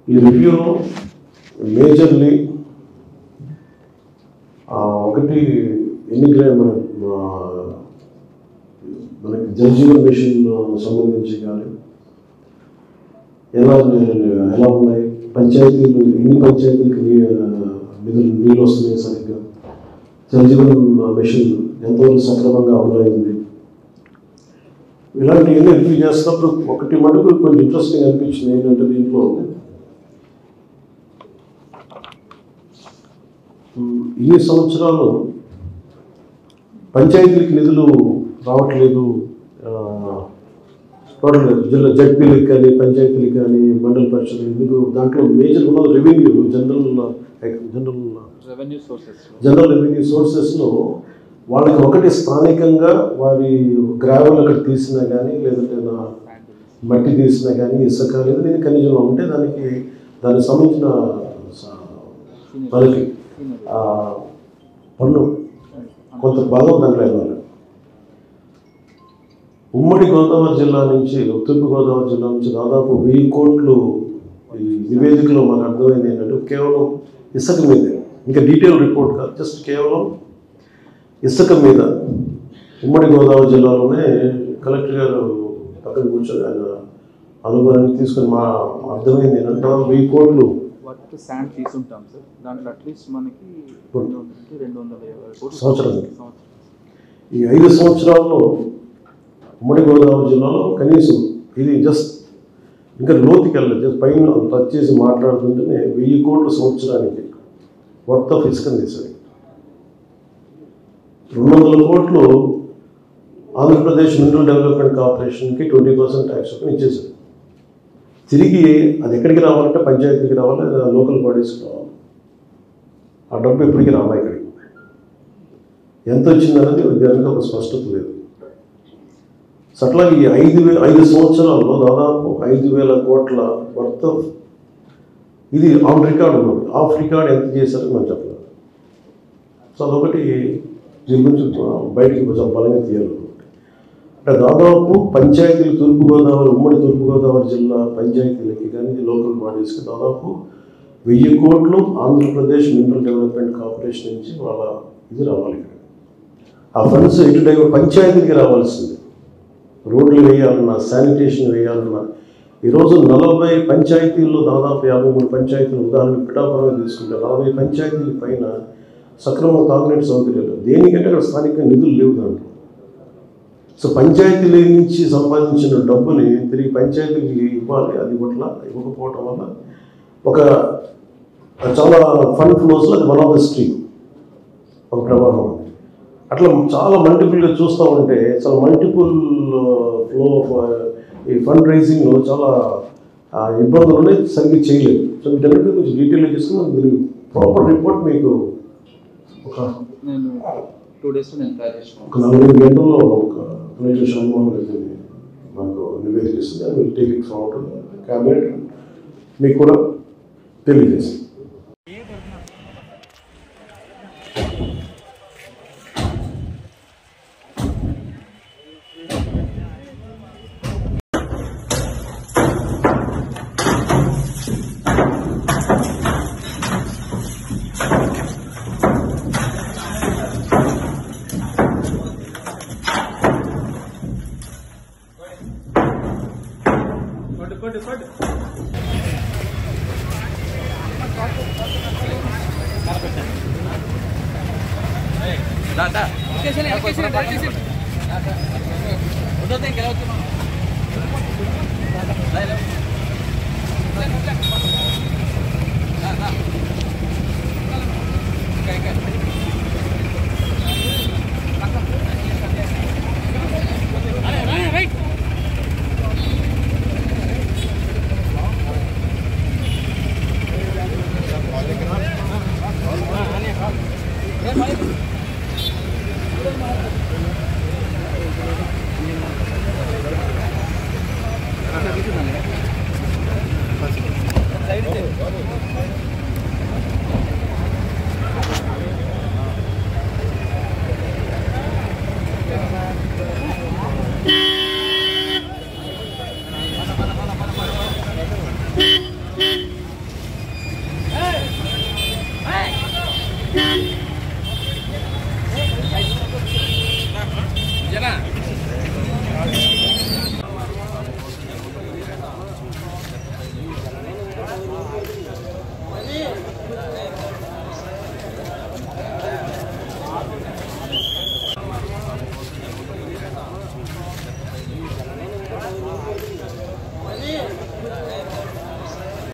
ఈ రివ్యూలో మేజర్లీ ఒకటి ఎన్నికలే మన ఆ, మనకి జలజీవన్ మిషన్ సంబంధించి కానీ ఎలా ఎలా ఉన్నాయి పంచాయతీలు ఎన్ని పంచాయతీలకు నీ- నిధులు నీళ్ళు వస్తున్నాయి సరిగ్గా జలజీవన్ మిషన్ ఎంతవరకు సక్రమంగా అమలైంది ఇలాంటివన్నీ రివ్యూ చేస్తున్నప్పుడు ఒకటి మటుకు కొంచెం ఇంట్రెస్టింగ్ అనిపించింది ఏంటంటే దీంట్లో ఉమ్, ఇన్ని సంవత్సరాలు పంచాయతీలకు నిధులు రావట్లేదు ఆ, టోటల్ జిల్లా జడ్పీలకు కానీ పంచాయతీలకు కానీ మండల పరిషత్ ఎందుకు దాంట్లో మేజర్ ఉన్నది revenue general general revenue sources general revenue సోర్సెస్లో వాళ్ళకి ఒకటి స్థానికంగా వారి గ్రావెల్ అక్కడ తీసినా కానీ లేదంటే నా మట్టి తీసినా కానీ ఇసుక లేదు నేను ఖనిజంలో ఉంటే దానికి దానికి సంబంధించిన స- వాళ్ళకి ఆ, పన్ను కొంత భాగం దాంట్లో ఇవ్వాలి ఉమ్మడి గోదావరి జిల్లా నుంచి తూర్పు గోదావరి జిల్లా నుంచి దాదాపు వెయ్యి కోట్లు ఈ నివేదికలో మనకు అర్థమైంది ఏంటంటే కేవలం ఇసుక మీదే ఇంకా డీటెయిల్ రిపోర్ట్ కాదు జస్ట్ కేవలం ఇసుక మీద ఉమ్మడి గోదావరి జిల్లాలోనే కలెక్టర్ గారు పక్కన కూర్చొని ఆయన అనుభవాన్ని తీసుకొని మా అర్థమైంది ఏంటంటే దాదాపు వెయ్యి కోట్లు వాటికి శాండ్ తీసుంటాం సార్ దాంట్లో అట్లీస్ట్ మనకి రెండు వందల నుంచి రెండు వందల యాభై కోట్లు సంవత్సరానికి. సంవత్సరం ఈ ఐదు సంవత్సరాల్లో ఉమ్మడి గోదావరి జిల్లాలో కనీసం ఇది జస్ట్ ఇంకా లోతుకి వెళ్ళలేదు జస్ట్ పైన టచ్ చేసి మాట్లాడుతుంటేనే వెయ్యి కోట్ల సంవత్సరానికి వర్త్ ఆఫ్ ఇసుకని తీసాడు రెండు వందల కోట్లు ఆంధ్రప్రదేశ్ మినరల్ డెవలప్మెంట్ కార్పొరేషన్కి ట్వంటీ పర్సెంట్ ట్యాక్స్ ఇచ్చేసాడు తిరిగి అది ఎక్కడికి రావాలంటే పంచాయతీకి రావాలి లేదా లోకల్ బాడీస్కి రావాలి ఆ డబ్బు ఎప్పటికీ రావాలి ఇక్కడికి ఎంత వచ్చిందనేది దానికి ఒక స్పష్టత లేదు సో అట్లా ఈ ఐదు వే ఐదు సంవత్సరాల్లో దాదాపు ఐదు వేల కోట్ల వర్త్ ఆఫ్ ఇది ఆన్ రికార్డ్ ఉన్నది ఆఫ్ రికార్డ్ ఎంత చేశారో మనం చెప్పలేదు సో అదొకటి దీని గురించి బయటికి కొంచెం బలంగా తీయాలి అంటే దాదాపు పంచాయతీలు తూర్పుగోదావరి ఉమ్మడి తూర్పుగోదావరి జిల్లా పంచాయతీలకి కానీ లోకల్ బాడీస్కి దాదాపు వెయ్యి కోట్లు ఆంధ్రప్రదేశ్ మినరల్ డెవలప్మెంట్ కార్పొరేషన్ నుంచి వాళ్ళ ఇది రావాలి ఇక్కడ ఆ ఫండ్స్ ఇటు డైవర్ పంచాయతీకి రావాల్సింది రోడ్లు వేయాలన్నా శానిటేషన్ వేయాలన్నా ఈరోజు నలభై పంచాయతీల్లో దాదాపు యాభై మూడు పంచాయతీలు ఉదాహరణ పిఠాపురమే తీసుకుంటే నలభై పంచాయతీల పైన సక్రమ తాగునీటి సౌకర్యాలు దేనికంటే అక్కడ స్థానిక నిధులు లేవు దాంట్లో సో పంచాయతీల నుంచి సంపాదించిన డబ్బుని తిరిగి పంచాయతీకి ఇవ్వాలి అది ఇవ్వట్ల ఇవ్వకపోవటం వల్ల ఒక చాలా ఫండ్ ఫ్లోస్లో అది వన్ ఆఫ్ ద స్ట్రీమ్ ఒక ప్రవాహం ఉంది అట్లా చాలా మల్టిపుల్గా చూస్తూ ఉంటే చాలా మల్టిపుల్ ఫ్లో ఆఫ్ ఈ ఫండ్ రైజింగ్లో చాలా ఆ, ఇబ్బందులు ఉన్నాయి సరిగ్గా చేయలేదు సో వీటన్నిటి కొంచెం డీటెయిల్గా చేసుకుని దీనికి ప్రాపర్ రిపోర్ట్ మీకు ఒక నేను టూ డేస్లో నేను తయారు చేసుకున్నాను ఒక నలభై గంటల్లో ఒక కనీసం శంభవం అయితే మాకు నివేదిక ఇస్తుంది will take it forward cabinet మీకు కూడా తెలియజేస్తుంది ఆ